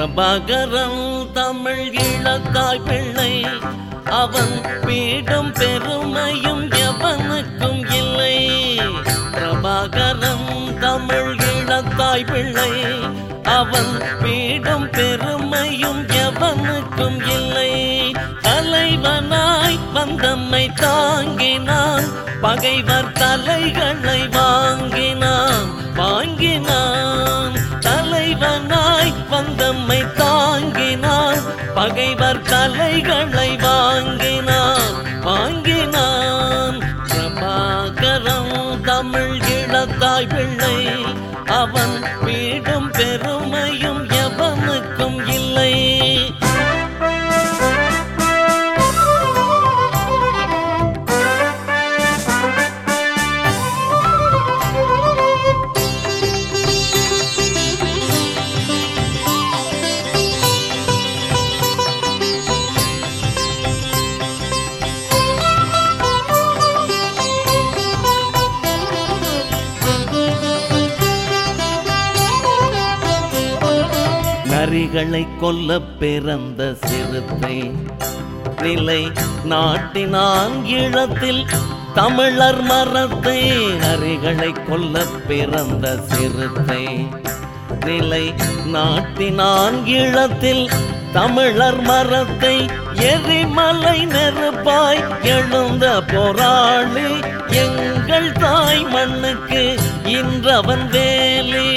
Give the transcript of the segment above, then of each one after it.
பிரபாகரன் தமிழ் இழந்தாய் பிள்ளை அவன் பீடும் பெருமையும் எவனுக்கும் இல்லை பிரபாகரன் தமிழ் இழந்தாய் பிள்ளை அவன் பீடும் பெருமையும் எவனுக்கும் இல்லை தலைவனாய் வந்தம்மை தாங்கினான் பகைவர் தலைகளை வாங்கினான் வாங்கினான் தலைவனாய் வந்தம்மை தாங்கினான் பகைவர் தலைகளை வாங்கினான் வாங்கினான் பிரபாகரம் தமிழ் இழந்தாய் பிள்ளை அவன் வீடும் பெருமையும் எவனுக்கும் இல்லை நரிகளை கொல்ல பிறந்த சிறுத்தை நிலை நாட்டினான் ஈழத்தில் தமிழர் மரத்தை நரிகளை கொல்ல பிறந்த சிறுத்தை நிலை நாட்டினான் ஈழத்தில் தமிழர் மரத்தை எரிமலை நெருப்பாய் எழுந்த போராளி எங்கள் தாய் மண்ணுக்கு இன்றவன் வேலி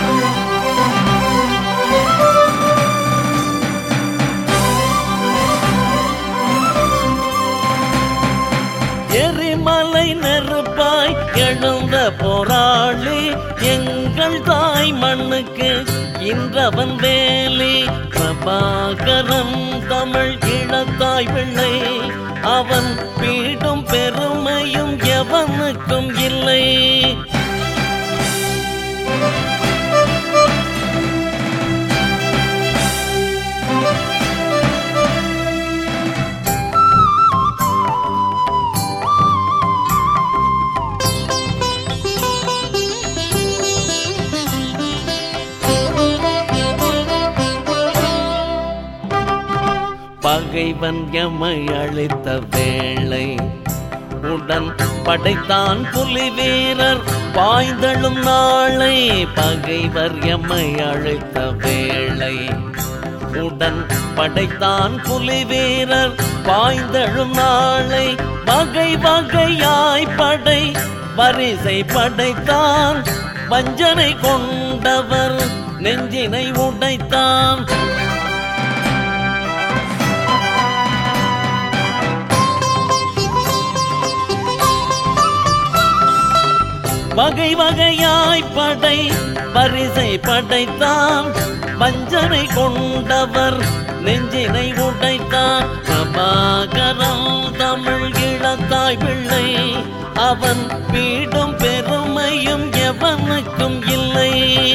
எரிமலை நெருப்பாய் எழுந்த போராளி எங்கள் தாய் மண்ணுக்கு இன்றவன் வேலி பிரபாகரன் தமிழ் இழந்தாய் பிள்ளை அவன் பீடும் பெருமையும் எவனுக்கும் இல்லை பகைவன் எமை அழித்த வேளை உடன் படைத்தான் புலி வீரர் பாய்தழும் நாளை பகைவர் எமை அழைத்த வேளை உடன் படைத்தான் புலி வீரர் பாய்ந்தழும் நாளை வகை வகையாய் படை வரிசை படைத்தான் வஞ்சனை கொண்டவர் நெஞ்சினை உடைத்தான் வகை வகையாய் படை பரிசை படைத்தான் வஞ்சனை கொண்டவர் நெஞ்சினை உடைத்தான் பிரபாகரம் தமிழ் இழந்தாய் பிள்ளை அவன் பீடும் பெருமையும் எவனுக்கும் இல்லை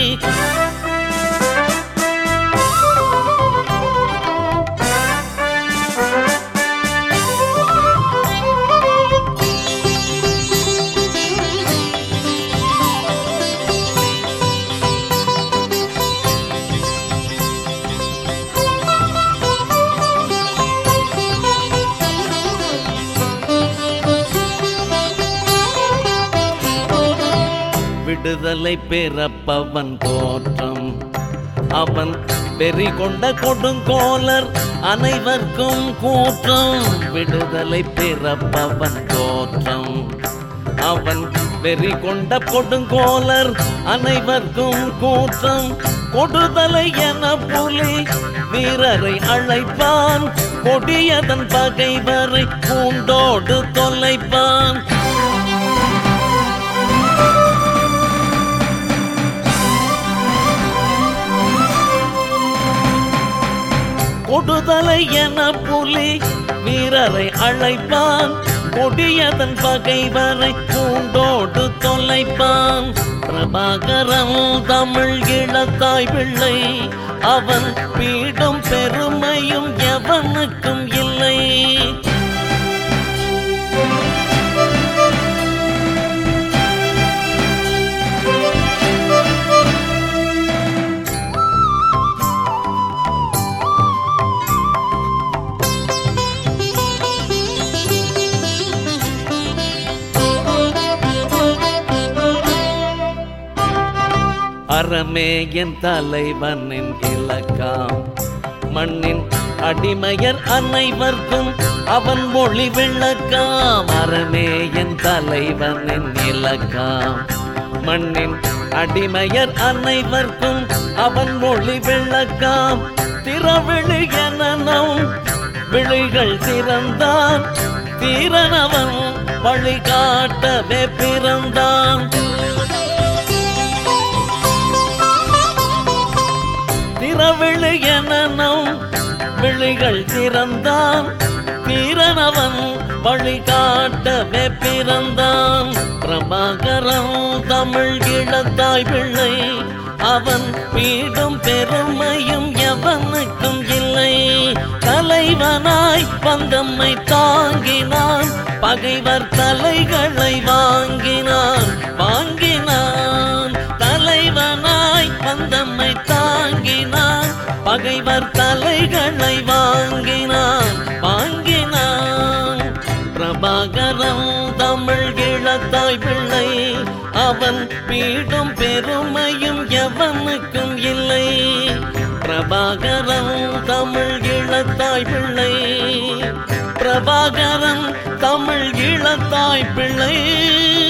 விடுதலை பிறப்பவன் தோற்றம் அவன் வெறி கொண்ட கொடுங்கோலர் அனைவர்க்கும் கூற்றம் விடுதலை பிறப்பவன் தோற்றம் அவன் வெறி கொண்ட கொடுங்கோலர் அனைவர்க்கும் கூற்றம் கொடுதலை என புலி வீரரை அழைப்பான் கொடியதன் பகைவரை பூண்டோடு தொலைப்பான் கொடுதலை என புலி வீரரை அழைப்பான் கொடியதன் பகைவரை பூண்டோடு தொலைப்பான் பிரபாகரன் தமிழ் இழத்தாய் பிள்ளை அவன் பீடும் பெருமையும் எவனுக்கும் இல்லை அறமே என் தலைவனின் இலக்காம் மண்ணின் அடிமையர் அனைவர்க்கும் அவன் மொழி விளக்காம் அறமே என் தலைவனின் இலக்காம் மண்ணின் அடிமையர் அனைவர்க்கும் அவன் மொழி விளக்காம் திறவிழி எனனும் விழிகள் திறந்தான் தீரனவன் வழிகாட்டவே பிறந்தான் திறவிழி எனனும் விழிகள் திறந்தான் வீரனவன் வழிகாட்டவே பிறந்தான் பிரபாகரன் தமிழ் இழந்தாய் பிள்ளை அவன் வீடும் பெருமையும் எவனுக்கும் இல்லை தலைவனாய் வந்தம்மை தாங்கினான் பகைவர் தலைகளை வாங்கினான் வாங்கினான் தலைவனாய் வந்தம்மை தாங்கினான் பகைவர் தலைகளை வாங்கினான் வாங்கினான் பிரபாகரன் தமிழ் இழத்தாய் பிள்ளை அவன் வீடும் பெருமையும் எவனுக்கும் இல்லை பிரபாகரன் தமிழ் இழத்தாய் பிள்ளை பிரபாகரன் தமிழ் இழத்தாய் பிள்ளை